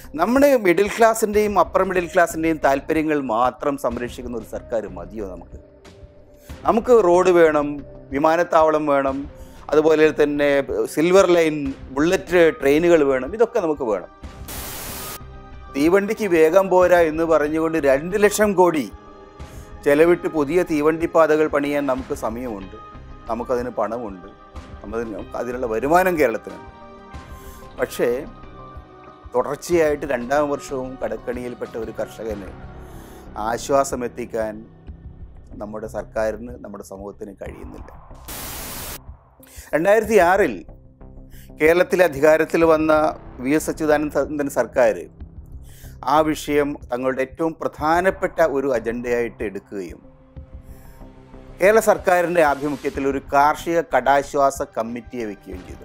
നമ്മുടെ മിഡിൽ ക്ലാസിൻ്റെയും upper middle ക്ലാസിൻ്റെയും താല്പര്യങ്ങൾ മാത്രം സംരക്ഷിക്കുന്ന ഒരു സർക്കാർ മതിയോ നമുക്ക് നമുക്ക് റോഡ് വേണം വിമാനത്താവളം വേണം അതുപോലെ തന്നെ സിൽവർ ലൈൻ ബുള്ളറ്റ് ട്രെയിനുകൾ വേണം ഇതൊക്കെ നമുക്ക് വേണം തീവണ്ടിക്ക് വേഗം പോരാ എന്ന് പറഞ്ഞുകൊണ്ട് രണ്ട് ലക്ഷം കോടി ചെലവിട്ട് പുതിയ തീവണ്ടി പാതകൾ പണിയാൻ നമുക്ക് സമയമുണ്ട് നമുക്കതിന് പണമുണ്ട് നമുക്ക് അതിനുള്ള വരുമാനം കേരളത്തിനുണ്ട് പക്ഷേ തുടർച്ചയായിട്ട് രണ്ടാം വർഷവും കടക്കണിയിൽപ്പെട്ട ഒരു കർഷകന് ആശ്വാസം എത്തിക്കാൻ നമ്മുടെ സർക്കാരിന് നമ്മുടെ സമൂഹത്തിന് കഴിയുന്നില്ല രണ്ടായിരത്തി ആറിൽ കേരളത്തിലെ അധികാരത്തിൽ വന്ന വി എസ് അച്യുതാനന്ദൻ സർക്കാർ ആ വിഷയം തങ്ങളുടെ ഏറ്റവും പ്രധാനപ്പെട്ട ഒരു അജണ്ടയായിട്ട് എടുക്കുകയും കേരള സർക്കാരിൻ്റെ ആഭിമുഖ്യത്തിൽ ഒരു കാർഷിക കടാശ്വാസ കമ്മിറ്റിയെ വയ്ക്കുകയും ചെയ്തു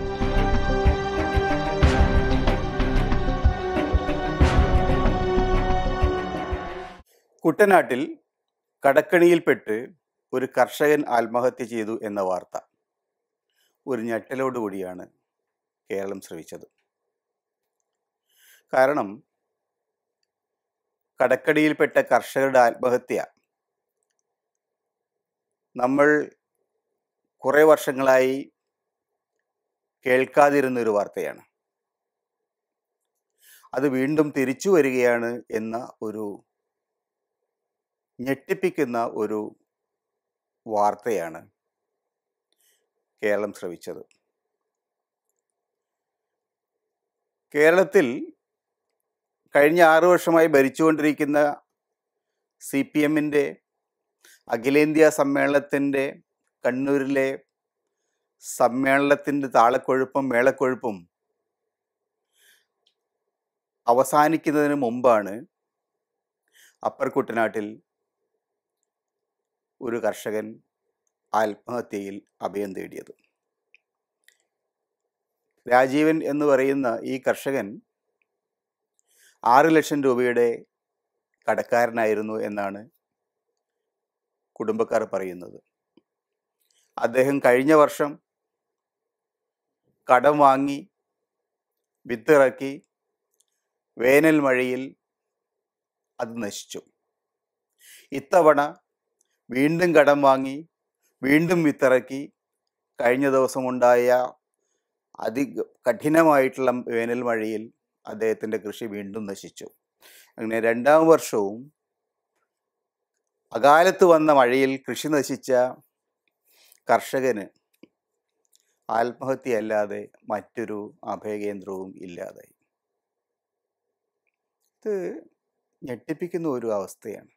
കുട്ടനാട്ടിൽ കടക്കണിയിൽപ്പെട്ട് ഒരു കർഷകൻ ആത്മഹത്യ ചെയ്തു എന്ന വാർത്ത ഒരു ഞെട്ടലോടുകൂടിയാണ് കേരളം ശ്രവിച്ചത് കാരണം കടക്കടിയിൽപ്പെട്ട കർഷകരുടെ ആത്മഹത്യ നമ്മൾ കുറേ വർഷങ്ങളായി കേൾക്കാതിരുന്ന ഒരു വാർത്തയാണ് അത് വീണ്ടും തിരിച്ചു വരികയാണ് എന്ന ഒരു ഞെട്ടിപ്പിക്കുന്ന ഒരു വാർത്തയാണ് കേരളം ശ്രവിച്ചത് കേരളത്തിൽ കഴിഞ്ഞ ആറു വർഷമായി ഭരിച്ചുകൊണ്ടിരിക്കുന്ന സി പി എമ്മിൻ്റെ അഖിലേന്ത്യാ സമ്മേളനത്തിൻ്റെ കണ്ണൂരിലെ സമ്മേളനത്തിൻ്റെ താളക്കൊഴുപ്പും മേളക്കൊഴുപ്പും അവസാനിക്കുന്നതിന് മുമ്പാണ് അപ്പർ കുട്ടനാട്ടിൽ ഒരു കർഷകൻ ആത്മഹത്യയിൽ അഭയം തേടിയത് രാജീവൻ എന്ന് പറയുന്ന ഈ കർഷകൻ ആറ് ലക്ഷം രൂപയുടെ കടക്കാരനായിരുന്നു എന്നാണ് കുടുംബക്കാർ പറയുന്നത് അദ്ദേഹം കഴിഞ്ഞ വർഷം കടം വാങ്ങി വിത്തിറക്കി വേനൽ മഴയിൽ അത് നശിച്ചു ഇത്തവണ വീണ്ടും കടം വാങ്ങി വീണ്ടും വിത്തിറക്കി കഴിഞ്ഞ ദിവസം ഉണ്ടായ അതി കഠിനമായിട്ടുള്ള വേനൽ മഴയിൽ അദ്ദേഹത്തിൻ്റെ കൃഷി വീണ്ടും നശിച്ചു അങ്ങനെ രണ്ടാം വർഷവും അകാലത്ത് വന്ന മഴയിൽ കൃഷി നശിച്ച കർഷകന് ആത്മഹത്യയല്ലാതെ മറ്റൊരു അഭയകേന്ദ്രവും ഇല്ലാതായി ഇത് ഞെട്ടിപ്പിക്കുന്ന ഒരു അവസ്ഥയാണ്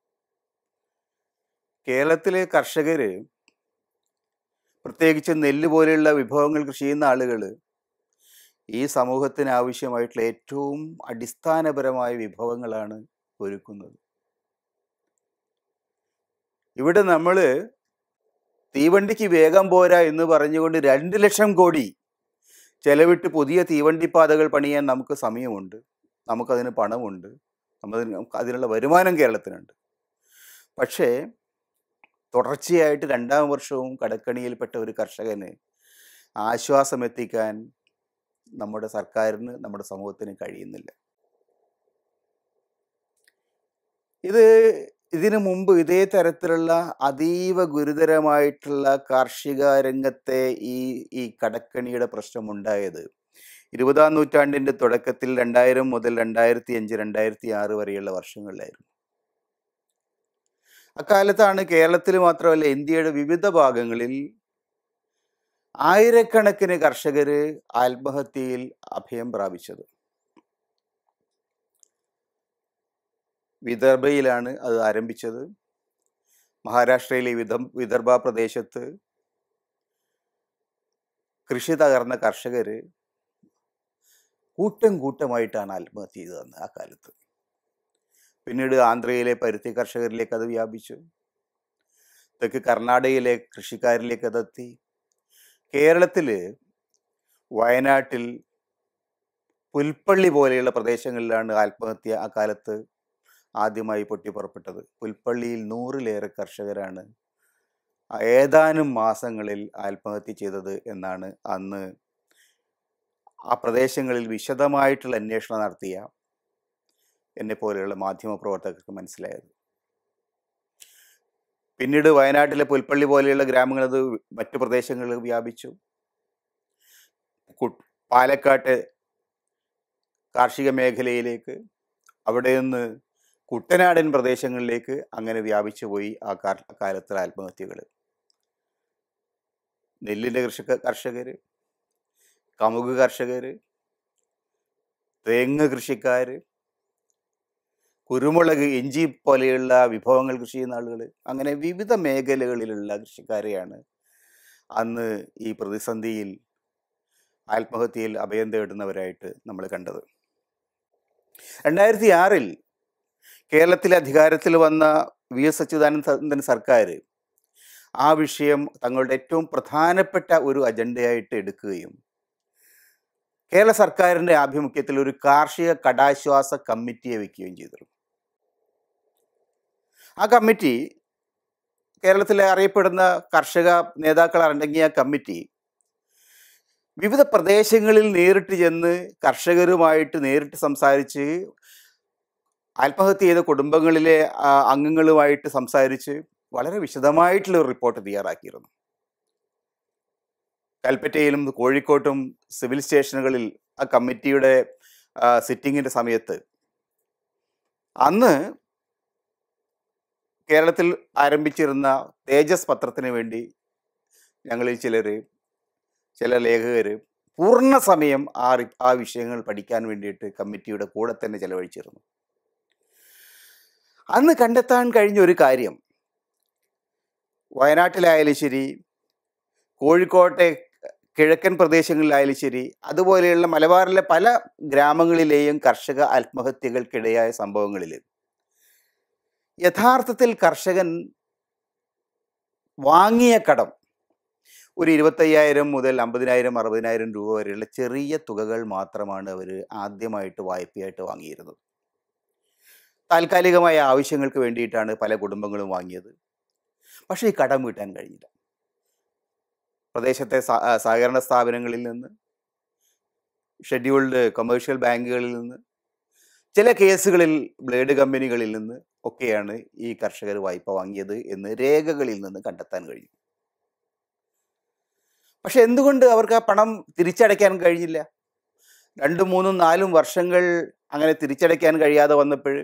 കേരളത്തിലെ കർഷകർ പ്രത്യേകിച്ച് നെല്ല് പോലെയുള്ള വിഭവങ്ങൾ കൃഷി ചെയ്യുന്ന ആളുകൾ ഈ സമൂഹത്തിന് ആവശ്യമായിട്ടുള്ള ഏറ്റവും അടിസ്ഥാനപരമായ വിഭവങ്ങളാണ് ഒരുക്കുന്നത് ഇവിടെ നമ്മൾ തീവണ്ടിക്ക് വേഗം പോരാ എന്ന് പറഞ്ഞുകൊണ്ട് രണ്ട് ലക്ഷം കോടി ചെലവിട്ട് പുതിയ തീവണ്ടി പാതകൾ പണിയാൻ നമുക്ക് സമയമുണ്ട് നമുക്കതിന് പണമുണ്ട് നമ്മളതിന് അതിനുള്ള വരുമാനം കേരളത്തിനുണ്ട് പക്ഷേ തുടർച്ചയായിട്ട് രണ്ടാം വർഷവും കടക്കണിയിൽപ്പെട്ട ഒരു കർഷകന് ആശ്വാസം എത്തിക്കാൻ നമ്മുടെ സർക്കാരിന് നമ്മുടെ സമൂഹത്തിന് കഴിയുന്നില്ല ഇത് ഇതിനു മുമ്പ് ഇതേ തരത്തിലുള്ള അതീവ ഗുരുതരമായിട്ടുള്ള കാർഷിക രംഗത്തെ ഈ ഈ കടക്കണിയുടെ പ്രശ്നമുണ്ടായത് ഇരുപതാം നൂറ്റാണ്ടിൻ്റെ തുടക്കത്തിൽ രണ്ടായിരം മുതൽ രണ്ടായിരത്തി അഞ്ച് രണ്ടായിരത്തി ആറ് വരെയുള്ള വർഷങ്ങളിലായിരുന്നു അക്കാലത്താണ് കേരളത്തിൽ മാത്രമല്ല ഇന്ത്യയുടെ വിവിധ ഭാഗങ്ങളിൽ ആയിരക്കണക്കിന് കർഷകർ ആത്മഹത്യയിൽ അഭയം പ്രാപിച്ചത് വിദർഭയിലാണ് അത് ആരംഭിച്ചത് മഹാരാഷ്ട്രയിലെ വിദ വിദർഭ പ്രദേശത്ത് കൃഷി തകർന്ന കർഷകർ കൂട്ടം കൂട്ടമായിട്ടാണ് ആത്മഹത്യ ചെയ്തതെന്ന് ആ കാലത്ത് പിന്നീട് ആന്ധ്രയിലെ പരുത്തി കർഷകരിലേക്ക് അത് വ്യാപിച്ചു തെക്ക് കർണാടകയിലെ കൃഷിക്കാരിലേക്ക് അതെത്തി കേരളത്തിൽ വയനാട്ടിൽ പുൽപ്പള്ളി പോലെയുള്ള പ്രദേശങ്ങളിലാണ് ആത്മഹത്യ അക്കാലത്ത് ആദ്യമായി പൊട്ടിപ്പുറപ്പെട്ടത് പുൽപ്പള്ളിയിൽ നൂറിലേറെ കർഷകരാണ് ഏതാനും മാസങ്ങളിൽ ആത്മഹത്യ ചെയ്തത് എന്നാണ് അന്ന് ആ പ്രദേശങ്ങളിൽ വിശദമായിട്ടുള്ള അന്വേഷണം നടത്തിയ എന്നെ പോലെയുള്ള മാധ്യമ പ്രവർത്തകർക്ക് മനസ്സിലായത് പിന്നീട് വയനാട്ടിലെ പുൽപ്പള്ളി പോലെയുള്ള ഗ്രാമങ്ങൾ അത് മറ്റു പ്രദേശങ്ങളിൽ വ്യാപിച്ചു കു- പാലക്കാട്ട് കാർഷിക മേഖലയിലേക്ക് അവിടെ നിന്ന് കുട്ടനാടൻ പ്രദേശങ്ങളിലേക്ക് അങ്ങനെ വ്യാപിച്ചു പോയി ആ കാ- കാലത്തുള്ള ആത്മഹത്യകൾ നെല്ലിൻ്റെ കൃഷി കർഷകർ കമുക് കർഷകർ തെങ്ങ് കൃഷിക്കാർ കുരുമുളക് ഇഞ്ചി പോലെയുള്ള വിഭവങ്ങൾ കൃഷി ചെയ്യുന്ന ആളുകൾ അങ്ങനെ വിവിധ മേഖലകളിലുള്ള കൃഷിക്കാരെയാണ് അന്ന് ഈ പ്രതിസന്ധിയിൽ ആത്മഹത്യയിൽ അഭയം തേടുന്നവരായിട്ട് നമ്മൾ കണ്ടത് രണ്ടായിരത്തി ആറിൽ കേരളത്തിലെ അധികാരത്തിൽ വന്ന വി എസ് അച്യുതാനന്ദൻ സർക്കാർ ആ വിഷയം തങ്ങളുടെ ഏറ്റവും പ്രധാനപ്പെട്ട ഒരു അജണ്ടയായിട്ട് എടുക്കുകയും കേരള സർക്കാരിൻ്റെ ആഭിമുഖ്യത്തിൽ ഒരു കാർഷിക കടാശ്വാസ കമ്മിറ്റിയെ വെക്കുകയും ചെയ്തിരുന്നു ആ കമ്മിറ്റി കേരളത്തിലെ അറിയപ്പെടുന്ന കർഷക നേതാക്കൾ അടങ്ങിയ കമ്മിറ്റി വിവിധ പ്രദേശങ്ങളിൽ നേരിട്ട് ചെന്ന് കർഷകരുമായിട്ട് നേരിട്ട് സംസാരിച്ച് ആത്മഹത്യ ചെയ്ത കുടുംബങ്ങളിലെ ആ, അംഗങ്ങളുമായിട്ട് സംസാരിച്ച് വളരെ വിശദമായിട്ടുള്ള ഒരു റിപ്പോർട്ട് തയ്യാറാക്കിയിരുന്നു കൽപ്പറ്റയിലും കോഴിക്കോട്ടും സിവിൽ സ്റ്റേഷനുകളിൽ ആ കമ്മിറ്റിയുടെ സിറ്റിങ്ങിൻ്റെ സമയത്ത് അന്ന് കേരളത്തിൽ ആരംഭിച്ചിരുന്ന തേജസ് പത്രത്തിന് വേണ്ടി ഞങ്ങളിൽ ചിലർ ചില ലേഖകർ പൂർണ്ണ സമയം ആ റി- ആ വിഷയങ്ങൾ പഠിക്കാൻ വേണ്ടിയിട്ട് കമ്മിറ്റിയുടെ കൂടെ തന്നെ ചെലവഴിച്ചിരുന്നു അന്ന് കണ്ടെത്താൻ കഴിഞ്ഞ ഒരു കാര്യം വയനാട്ടിലായാലും ശരി കോഴിക്കോട്ടെ കിഴക്കൻ പ്രദേശങ്ങളിലായാലും ശരി അതുപോലെയുള്ള മലബാറിലെ പല ഗ്രാമങ്ങളിലെയും കർഷക ആത്മഹത്യകൾക്കിടയായ സംഭവങ്ങളിൽ യഥാർത്ഥത്തിൽ കർഷകൻ വാങ്ങിയ കടം ഒരു ഇരുപത്തയ്യായിരം മുതൽ അമ്പതിനായിരം അറുപതിനായിരം രൂപ വരെയുള്ള ചെറിയ തുകകൾ മാത്രമാണ് അവർ ആദ്യമായിട്ട് വായ്പയായിട്ട് വാങ്ങിയിരുന്നത് താൽക്കാലികമായ ആവശ്യങ്ങൾക്ക് വേണ്ടിയിട്ടാണ് പല കുടുംബങ്ങളും വാങ്ങിയത് പക്ഷേ ഈ കടം വീട്ടാൻ കഴിഞ്ഞില്ല പ്രദേശത്തെ സ- ആ, സഹകരണ സ്ഥാപനങ്ങളിൽ നിന്ന് ഷെഡ്യൂൾഡ് കൊമേഴ്ഷ്യൽ ബാങ്കുകളിൽ നിന്ന് ചില കേസുകളിൽ ബ്ലേഡ് കമ്പനികളിൽ നിന്ന് ഒക്കെയാണ് ഈ കർഷകർ വായ്പ വാങ്ങിയത് എന്ന് രേഖകളിൽ നിന്ന് കണ്ടെത്താൻ കഴിയും പക്ഷെ എന്തുകൊണ്ട് അവർക്ക് ആ പണം തിരിച്ചടയ്ക്കാൻ കഴിഞ്ഞില്ല രണ്ടും മൂന്നും നാലും വർഷങ്ങൾ അങ്ങനെ തിരിച്ചടയ്ക്കാൻ കഴിയാതെ വന്നപ്പോൾ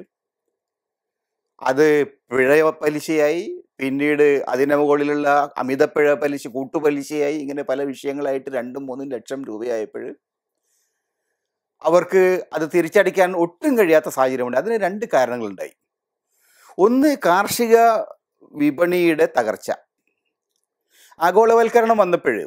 അത് പിഴ പലിശയായി പിന്നീട് അതിന് മുകളിലുള്ള അമിതപ്പിഴ പലിശ കൂട്ടുപലിശയായി ഇങ്ങനെ പല വിഷയങ്ങളായിട്ട് രണ്ടും മൂന്നും ലക്ഷം രൂപയായപ്പോൾ അവർക്ക് അത് തിരിച്ചടയ്ക്കാൻ ഒട്ടും കഴിയാത്ത സാഹചര്യമുണ്ട് അതിന് രണ്ട് കാരണങ്ങളുണ്ടായി ഒന്ന് കാർഷിക വിപണിയുടെ തകർച്ച ആഗോളവൽക്കരണം വന്നപ്പോൾ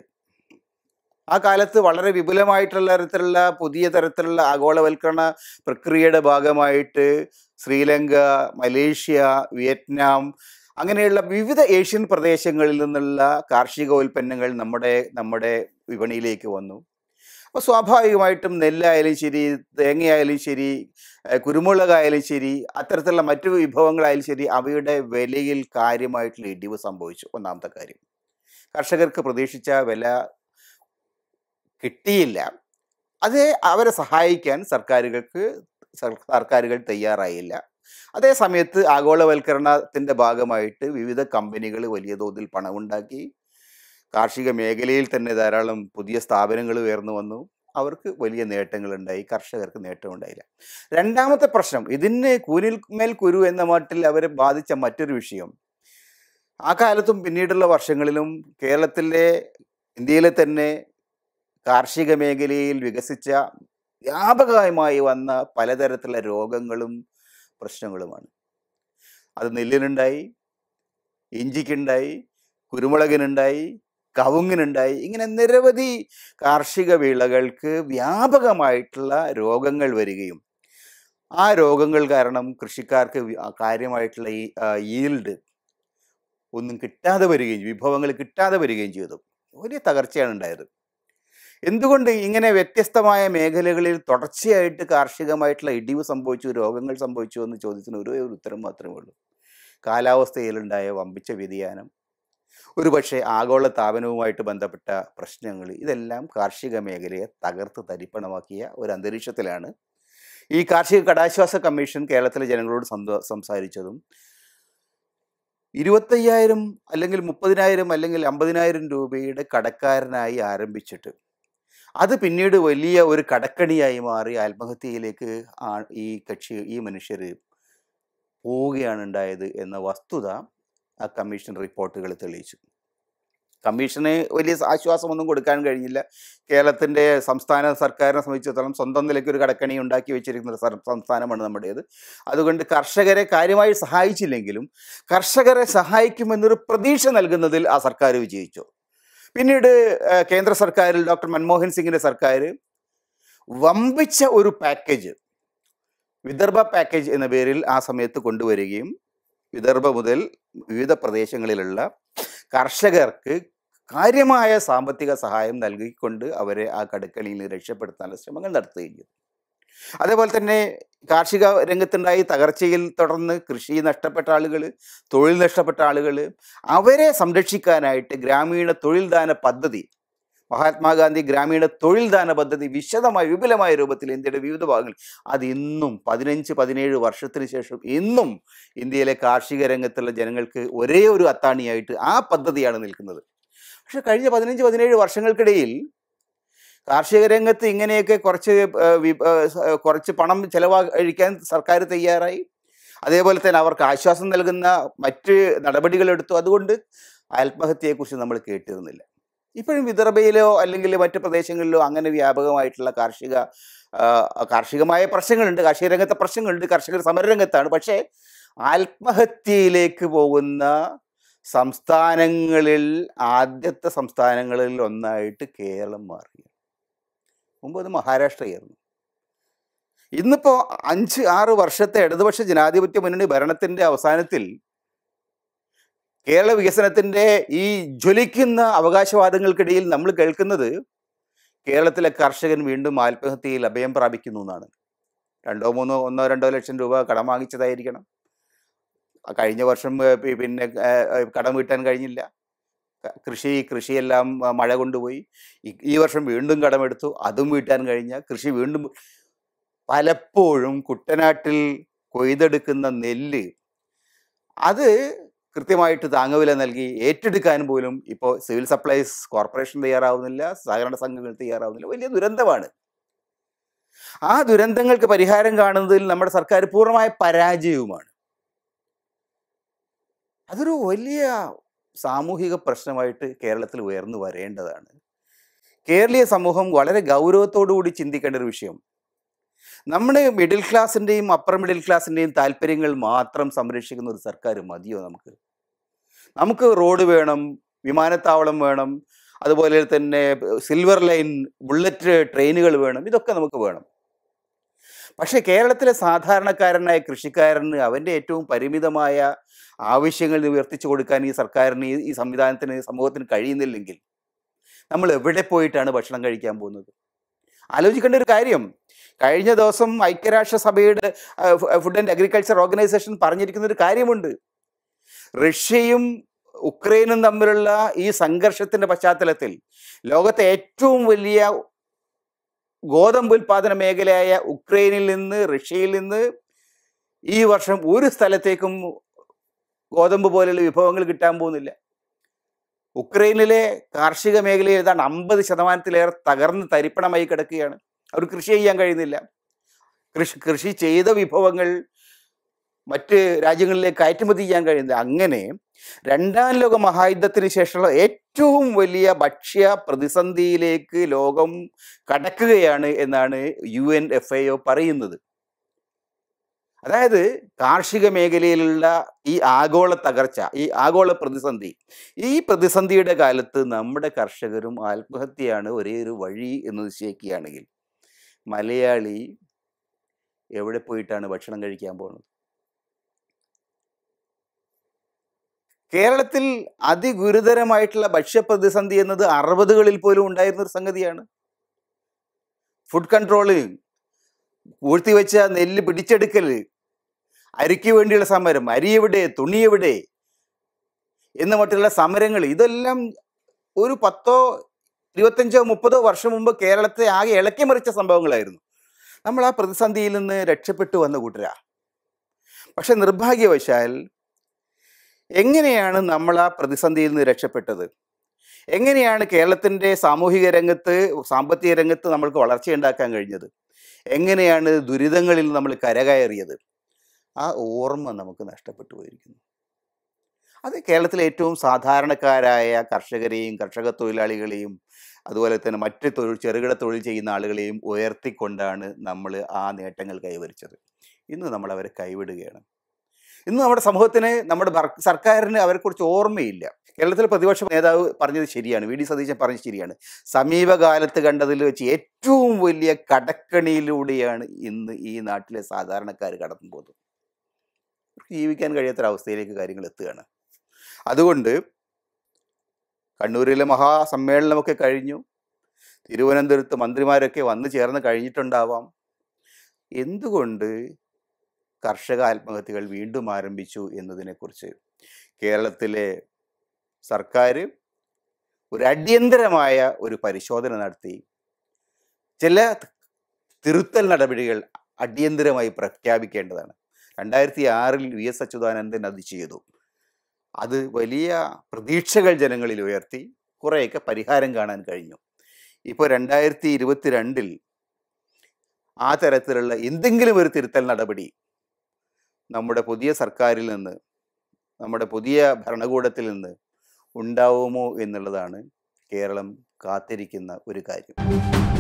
ആ കാലത്ത് വളരെ വിപുലമായിട്ടുള്ള തരത്തിലുള്ള പുതിയ തരത്തിലുള്ള ആഗോളവൽക്കരണ പ്രക്രിയയുടെ ഭാഗമായിട്ട് ശ്രീലങ്ക മലേഷ്യ വിയറ്റ്നാം അങ്ങനെയുള്ള വിവിധ ഏഷ്യൻ പ്രദേശങ്ങളിൽ നിന്നുള്ള കാർഷിക ഉൽപ്പന്നങ്ങൾ നമ്മുടെ നമ്മുടെ വിപണിയിലേക്ക് വന്നു അപ്പോൾ സ്വാഭാവികമായിട്ടും നെല്ലായാലും ശരി തേങ്ങയായാലും ശരി ഏഹ് കുരുമുളകായാലും ശരി അത്തരത്തിലുള്ള മറ്റു വിഭവങ്ങളായാലും ശരി അവയുടെ വിലയിൽ കാര്യമായിട്ടുള്ള ഇടിവ് സംഭവിച്ചു ഒന്നാമത്തെ കാര്യം കർഷകർക്ക് പ്രതീക്ഷിച്ച വില കിട്ടിയില്ല അത് അവരെ സഹായിക്കാൻ സർക്കാരുകൾക്ക് സർ- സർക്കാരുകൾ തയ്യാറായില്ല അതേ സമയത്ത് ആഗോളവൽക്കരണത്തിൻ്റെ ഭാഗമായിട്ട് വിവിധ കമ്പനികൾ വലിയ തോതിൽ പണമുണ്ടാക്കി കാർഷിക മേഖലയിൽ തന്നെ ധാരാളം പുതിയ സ്ഥാപനങ്ങൾ ഉയർന്നു വന്നു അവർക്ക് വലിയ നേട്ടങ്ങളുണ്ടായി കർഷകർക്ക് നേട്ടമുണ്ടായില്ല രണ്ടാമത്തെ പ്രശ്നം ഇതിന് കൂനിൽ മേൽ കുരു എന്ന മട്ടിൽ അവരെ ബാധിച്ച മറ്റൊരു വിഷയം ആ കാലത്തും പിന്നീടുള്ള വർഷങ്ങളിലും കേരളത്തിലെ ഇന്ത്യയിലെ തന്നെ കാർഷിക മേഖലയിൽ വികസിച്ച വ്യാപകമായി വന്ന പലതരത്തിലുള്ള രോഗങ്ങളും പ്രശ്നങ്ങളുമാണ് അത് നെല്ലിനുണ്ടായി ഇഞ്ചിക്കുണ്ടായി കുരുമുളകിനുണ്ടായി കവുങ്ങിനുണ്ടായി ഇങ്ങനെ നിരവധി കാർഷിക വിളകൾക്ക് വ്യാപകമായിട്ടുള്ള രോഗങ്ങൾ വരികയും ആ രോഗങ്ങൾ കാരണം കൃഷിക്കാർക്ക് വി- ആ കാര്യമായിട്ടുള്ള ഈ ഈൽഡ് ഒന്നും കിട്ടാതെ വരികയും വിഭവങ്ങൾ കിട്ടാതെ വരികയും ചെയ്തു വലിയ തകർച്ചയാണ് ഉണ്ടായത് എന്തുകൊണ്ട് ഇങ്ങനെ വ്യത്യസ്തമായ മേഖലകളിൽ തുടർച്ചയായിട്ട് കാർഷികമായിട്ടുള്ള ഇടിവ് സംഭവിച്ചു രോഗങ്ങൾ സംഭവിച്ചു എന്ന് ചോദ്യത്തിന് ഒരേ ഒരു ഉത്തരം മാത്രമേ ഉള്ളൂ കാലാവസ്ഥയിലുണ്ടായ വമ്പിച്ച വ്യതിയാനം ഒരുപക്ഷെ ആഗോള താപനവുമായിട്ട് ബന്ധപ്പെട്ട പ്രശ്നങ്ങൾ ഇതെല്ലാം കാർഷിക മേഖലയെ തകർത്ത് തരിപ്പണമാക്കിയ ഒരു അന്തരീക്ഷത്തിലാണ് ഈ കാർഷിക കടാശ്വാസ കമ്മീഷൻ കേരളത്തിലെ ജനങ്ങളോട് സന്ത- സംസാരിച്ചതും ഇരുപത്തയ്യായിരം അല്ലെങ്കിൽ മുപ്പതിനായിരം അല്ലെങ്കിൽ അമ്പതിനായിരം രൂപയുടെ കടക്കാരനായി ആരംഭിച്ചിട്ട് അത് പിന്നീട് വലിയ ഒരു കടക്കണിയായി മാറി ആത്മഹത്യയിലേക്ക് ആ ഈ കക്ഷി ഈ മനുഷ്യർ പോവുകയാണ് ഉണ്ടായത് എന്ന വസ്തുത ആ കമ്മീഷൻ റിപ്പോർട്ടുകൾ തെളിയിച്ചു കമ്മീഷന് വലിയ ആശ്വാസമൊന്നും കൊടുക്കാൻ കഴിഞ്ഞില്ല കേരളത്തിൻ്റെ സംസ്ഥാന സർക്കാരിനെ സംബന്ധിച്ചിടത്തോളം സ്വന്തം നിലയ്ക്ക് ഒരു കടക്കണി ഉണ്ടാക്കി വെച്ചിരിക്കുന്ന ഒരു സർ- സംസ്ഥാനമാണ് നമ്മുടേത് അതുകൊണ്ട് കർഷകരെ കാര്യമായി സഹായിച്ചില്ലെങ്കിലും കർഷകരെ സഹായിക്കുമെന്നൊരു പ്രതീക്ഷ നൽകുന്നതിൽ ആ സർക്കാർ വിജയിച്ചു പിന്നീട് ആ, കേന്ദ്ര സർക്കാരിൽ ഡോക്ടർ മൻമോഹൻ സിംഗിന്റെ സർക്കാർ വമ്പിച്ച ഒരു പാക്കേജ് വിദർഭ പാക്കേജ് എന്ന പേരിൽ ആ സമയത്ത് കൊണ്ടുവരികയും വിദർഭ മുതൽ വിവിധ പ്രദേശങ്ങളിലുള്ള കർഷകർക്ക് കാര്യമായ സാമ്പത്തിക സഹായം നൽകിക്കൊണ്ട് അവരെ ആ കടുക്കളിയിൽ നിന്ന് രക്ഷപ്പെടുത്താനുള്ള ശ്രമങ്ങൾ നടത്തുകയും ചെയ്തു അതേപോലെ തന്നെ കാർഷിക രംഗത്തുണ്ടായി തകർച്ചയിൽ തുടർന്ന് കൃഷി നഷ്ടപ്പെട്ട ആളുകൾ തൊഴിൽ നഷ്ടപ്പെട്ട ആളുകൾ അവരെ സംരക്ഷിക്കാനായിട്ട് ഗ്രാമീണ തൊഴിൽദാന പദ്ധതി മഹാത്മാഗാന്ധി ഗ്രാമീണ തൊഴിൽദാന പദ്ധതി വിശദമായ വിപുലമായ രൂപത്തിൽ ഇന്ത്യയുടെ വിവിധ ഭാഗങ്ങളിൽ അത് ഇന്നും പതിനഞ്ച് പതിനേഴ് വർഷത്തിന് ശേഷം ഇന്നും ഇന്ത്യയിലെ കാർഷിക രംഗത്തുള്ള ജനങ്ങൾക്ക് ഒരേ ഒരു അത്താണിയായിട്ട് ആ പദ്ധതിയാണ് നിൽക്കുന്നത് പക്ഷെ കഴിഞ്ഞ പതിനഞ്ച് പതിനേഴ് വർഷങ്ങൾക്കിടയിൽ കാർഷിക രംഗത്ത് ഇങ്ങനെയൊക്കെ കുറച്ച് ആ, വി- ആ, സ- ആ, കുറച്ച് പണം ചെലവഴിക്കാൻ സർക്കാർ തയ്യാറായി അതേപോലെ തന്നെ അവർക്ക് ആശ്വാസം നൽകുന്ന മറ്റ് നടപടികൾ എടുത്തു അതുകൊണ്ട് ആത്മഹത്യയെക്കുറിച്ച് നമ്മൾ കേട്ടിരുന്നില്ല ഇപ്പോഴും വിദർഭയിലോ അല്ലെങ്കിൽ മറ്റ് പ്രദേശങ്ങളിലോ അങ്ങനെ വ്യാപകമായിട്ടുള്ള കാർഷിക ആ, കാർഷികമായ പ്രശ്നങ്ങളുണ്ട് കാർഷിക രംഗത്തെ പ്രശ്നങ്ങളുണ്ട് കർഷകർ സമരരംഗത്താണ് പക്ഷേ ആത്മഹത്യയിലേക്ക് പോകുന്ന സംസ്ഥാനങ്ങളിൽ ആദ്യത്തെ സംസ്ഥാനങ്ങളിൽ ഒന്നായിട്ട് കേരളം മാറി മുമ്പ് അത് മഹാരാഷ്ട്രയായിരുന്നു ഇന്നിപ്പോ അഞ്ച് ആറ് വർഷത്തെ ഇടതുപക്ഷ ജനാധിപത്യ മുന്നണി ഭരണത്തിന്റെ അവസാനത്തിൽ കേരള വികസനത്തിന്റെ ഈ ജ്വലിക്കുന്ന അവകാശവാദങ്ങൾക്കിടയിൽ നമ്മൾ കേൾക്കുന്നത് കേരളത്തിലെ കർഷകൻ വീണ്ടും ആത്മഹത്യയിൽ അഭയം പ്രാപിക്കുന്നു എന്നാണ് രണ്ടോ മൂന്നോ ഒന്നോ രണ്ടോ ലക്ഷം രൂപ കടം വാങ്ങിച്ചതായിരിക്കണം ആ കഴിഞ്ഞ വർഷം ഏർ, പി- പിന്നെ ഏർ, ഏർ, കടം വീട്ടാൻ കഴിഞ്ഞില്ല ക- കൃഷി കൃഷിയെല്ലാം ആ, മഴ കൊണ്ടുപോയി ഈ- ഈ വർഷം വീണ്ടും കടമെടുത്തു അതും വീട്ടാൻ കഴിഞ്ഞ കൃഷി വീണ്ടും പലപ്പോഴും കുട്ടനാട്ടിൽ കൊയ്തെടുക്കുന്ന നെല്ല് അത് കൃത്യമായിട്ട് താങ്ങുവില നൽകി ഏറ്റെടുക്കാൻ പോലും ഇപ്പോൾ സിവിൽ സപ്ലൈസ് കോർപ്പറേഷൻ തയ്യാറാവുന്നില്ല സഹകരണ സംഘങ്ങൾ തയ്യാറാവുന്നില്ല വലിയ ദുരന്തമാണ് ആ ദുരന്തങ്ങൾക്ക് പരിഹാരം കാണുന്നതിൽ നമ്മുടെ സർക്കാർ പൂർണ്ണമായ പരാജയവുമാണ് അതൊരു വലിയ സാമൂഹിക പ്രശ്നമായിട്ട് കേരളത്തിൽ ഉയർന്നു വരേണ്ടതാണ് കേരളീയ സമൂഹം വളരെ ഗൗരവത്തോടു കൂടി ചിന്തിക്കേണ്ട ഒരു വിഷയം നമ്മുടെ മിഡിൽ ക്ലാസിൻ്റെയും അപ്പർ മിഡിൽ ക്ലാസിൻ്റെയും താല്പര്യങ്ങൾ മാത്രം സംരക്ഷിക്കുന്ന ഒരു സർക്കാർ മതിയോ നമുക്ക് നമുക്ക് റോഡ് വേണം വിമാനത്താവളം വേണം അതുപോലെ തന്നെ സിൽവർ ലൈൻ ബുള്ളറ്റ് ട്രെയിനുകൾ വേണം ഇതൊക്കെ നമുക്ക് വേണം പക്ഷേ കേരളത്തിലെ സാധാരണക്കാരനായ കൃഷിക്കാരന് അവൻ്റെ ഏറ്റവും പരിമിതമായ ആവശ്യങ്ങൾ നിവർത്തിച്ചു കൊടുക്കാൻ ഈ സർക്കാരിന് ഈ- ഈ സംവിധാനത്തിന് സമൂഹത്തിന് കഴിയുന്നില്ലെങ്കിൽ നമ്മൾ എവിടെ പോയിട്ടാണ് ഭക്ഷണം കഴിക്കാൻ പോകുന്നത് ആലോചിക്കേണ്ട ഒരു കാര്യം കഴിഞ്ഞ ദിവസം ഐക്യരാഷ്ട്രസഭയുടെ ഫുഡ് ആൻഡ് അഗ്രികൾച്ചർ ഓർഗനൈസേഷൻ പറഞ്ഞിരിക്കുന്ന ഒരു കാര്യമുണ്ട് റഷ്യയും ഉക്രൈനും തമ്മിലുള്ള ഈ സംഘർഷത്തിന്റെ പശ്ചാത്തലത്തിൽ ലോകത്തെ ഏറ്റവും വലിയ ഗോതമ്പ് ഉൽപാദന മേഖലയായ ഉക്രൈനിൽ നിന്ന് റഷ്യയിൽ നിന്ന് ഈ വർഷം ഒരു സ്ഥലത്തേക്കും ഗോതമ്പ് പോലെയുള്ള വിഭവങ്ങൾ കിട്ടാൻ പോകുന്നില്ല ഉക്രൈനിലെ കാർഷിക മേഖലയിൽ ഏതാണ്ട് അമ്പത് ശതമാനത്തിലേറെ തകർന്ന് തരിപ്പണമായി കിടക്കുകയാണ് അവർ കൃഷി ചെയ്യാൻ കഴിയുന്നില്ല കൃഷി കൃഷി ചെയ്ത വിഭവങ്ങൾ മറ്റ് രാജ്യങ്ങളിലേക്ക് കയറ്റുമതി ചെയ്യാൻ കഴിയുന്നില്ല അങ്ങനെ രണ്ടാം ലോക മഹായുദ്ധത്തിന് ശേഷമുള്ള ഏറ്റവും വലിയ ഭക്ഷ്യ പ്രതിസന്ധിയിലേക്ക് ലോകം കടക്കുകയാണ് എന്നാണ് U N F A O പറയുന്നത് അതായത് കാർഷിക മേഖലയിലുള്ള ഈ ആഗോള തകർച്ച ഈ ആഗോള പ്രതിസന്ധി ഈ പ്രതിസന്ധിയുടെ കാലത്ത് നമ്മുടെ കർഷകരും ആത്മഹത്യയാണ് ഒരേ ഒരു വഴി എന്ന് നിശ്ചയിക്കുകയാണെങ്കിൽ മലയാളി എവിടെ പോയിട്ടാണ് ഭക്ഷണം കഴിക്കാൻ പോകുന്നത് കേരളത്തിൽ അതിഗുരുതരമായിട്ടുള്ള ഭക്ഷ്യപ്രതിസന്ധി എന്നത് അറുപതുകളിൽ പോലും ഉണ്ടായിരുന്ന ഒരു സംഗതിയാണ് ഫുഡ് കൺട്രോള് പൂഴ്ത്തിവെച്ച നെല്ല് പിടിച്ചെടുക്കൽ അരിക്ക് വേണ്ടിയുള്ള സമരം അരി എവിടെ തുണി എവിടെ എന്ന മറ്റുള്ള സമരങ്ങൾ ഇതെല്ലാം ഒരു പത്തോ ഇരുപത്തഞ്ചോ മുപ്പതോ വർഷം മുമ്പ് കേരളത്തെ ആകെ ഇളക്കി മറിച്ച സംഭവങ്ങളായിരുന്നു നമ്മൾ ആ പ്രതിസന്ധിയിൽ നിന്ന് രക്ഷപ്പെട്ടു വന്ന കൂട്ടരാ പക്ഷെ നിർഭാഗ്യവശാൽ എങ്ങനെയാണ് നമ്മൾ ആ പ്രതിസന്ധിയിൽ നിന്ന് രക്ഷപ്പെട്ടത് എങ്ങനെയാണ് കേരളത്തിൻ്റെ സാമൂഹിക രംഗത്ത് സാമ്പത്തിക രംഗത്ത് നമ്മൾക്ക് വളർച്ചയുണ്ടാക്കാൻ കഴിഞ്ഞത് എങ്ങനെയാണ് ദുരിതങ്ങളിൽ നമ്മൾ കരകയറിയത് ആ ഓർമ്മ നമുക്ക് നഷ്ടപ്പെട്ടു പോയിരിക്കുന്നു അത് കേരളത്തിലെ ഏറ്റവും സാധാരണക്കാരായ കർഷകരെയും കർഷക തൊഴിലാളികളെയും അതുപോലെ തന്നെ മറ്റ് തൊഴിൽ ചെറുകിട തൊഴിൽ ചെയ്യുന്ന ആളുകളെയും ഉയർത്തിക്കൊണ്ടാണ് നമ്മൾ ആ നേട്ടങ്ങൾ കൈവരിച്ചത് ഇന്ന് നമ്മൾ അവരെ കൈവിടുകയാണ് ഇന്ന് നമ്മുടെ സമൂഹത്തിന് നമ്മുടെ ഭർ- സർക്കാരിന് അവരെക്കുറിച്ച് ഓർമ്മയില്ല കേരളത്തിലെ പ്രതിപക്ഷ നേതാവ് പറഞ്ഞത് ശരിയാണ് വി ഡി സതീശൻ പറഞ്ഞത് ശരിയാണ് സമീപകാലത്ത് കണ്ടതിൽ വെച്ച് ഏറ്റവും വലിയ കടക്കണിയിലൂടെയാണ് ഇന്ന് ഈ നാട്ടിലെ സാധാരണക്കാർ കടന്നു പോകുന്നത് അവർക്ക് ജീവിക്കാൻ കഴിയാത്തൊരവസ്ഥയിലേക്ക് കാര്യങ്ങൾ എത്തുകയാണ് അതുകൊണ്ട് കണ്ണൂരിലെ മഹാസമ്മേളനമൊക്കെ കഴിഞ്ഞു തിരുവനന്തപുരത്ത് മന്ത്രിമാരൊക്കെ വന്നു ചേർന്ന് കഴിഞ്ഞിട്ടുണ്ടാവാം എന്തുകൊണ്ട് കർഷക ആത്മഹത്യകൾ വീണ്ടും ആരംഭിച്ചു എന്നതിനെക്കുറിച്ച് കേരളത്തിലെ സർക്കാർ ഒരു അടിയന്തരമായ ഒരു പരിശോധന നടത്തി ചില തിരുത്തൽ നടപടികൾ അടിയന്തരമായി പ്രഖ്യാപിക്കേണ്ടതാണ് രണ്ടായിരത്തി ആറിൽ വി എസ് അച്യുതാനന്ദൻ അത് ചെയ്തു അത് വലിയ പ്രതീക്ഷകൾ ജനങ്ങളിൽ ഉയർത്തി കുറേയൊക്കെ പരിഹാരം കാണാൻ കഴിഞ്ഞു ഇപ്പോൾ രണ്ടായിരത്തി ഇരുപത്തിരണ്ടിൽ ആ തരത്തിലുള്ള എന്തെങ്കിലും ഒരു തിരുത്തൽ നടപടി നമ്മുടെ പുതിയ സർക്കാരിൽ നിന്ന് നമ്മുടെ പുതിയ ഭരണകൂടത്തിൽ നിന്ന് ഉണ്ടാവുമോ എന്നുള്ളതാണ് കേരളം കാത്തിരിക്കുന്ന ഒരു കാര്യം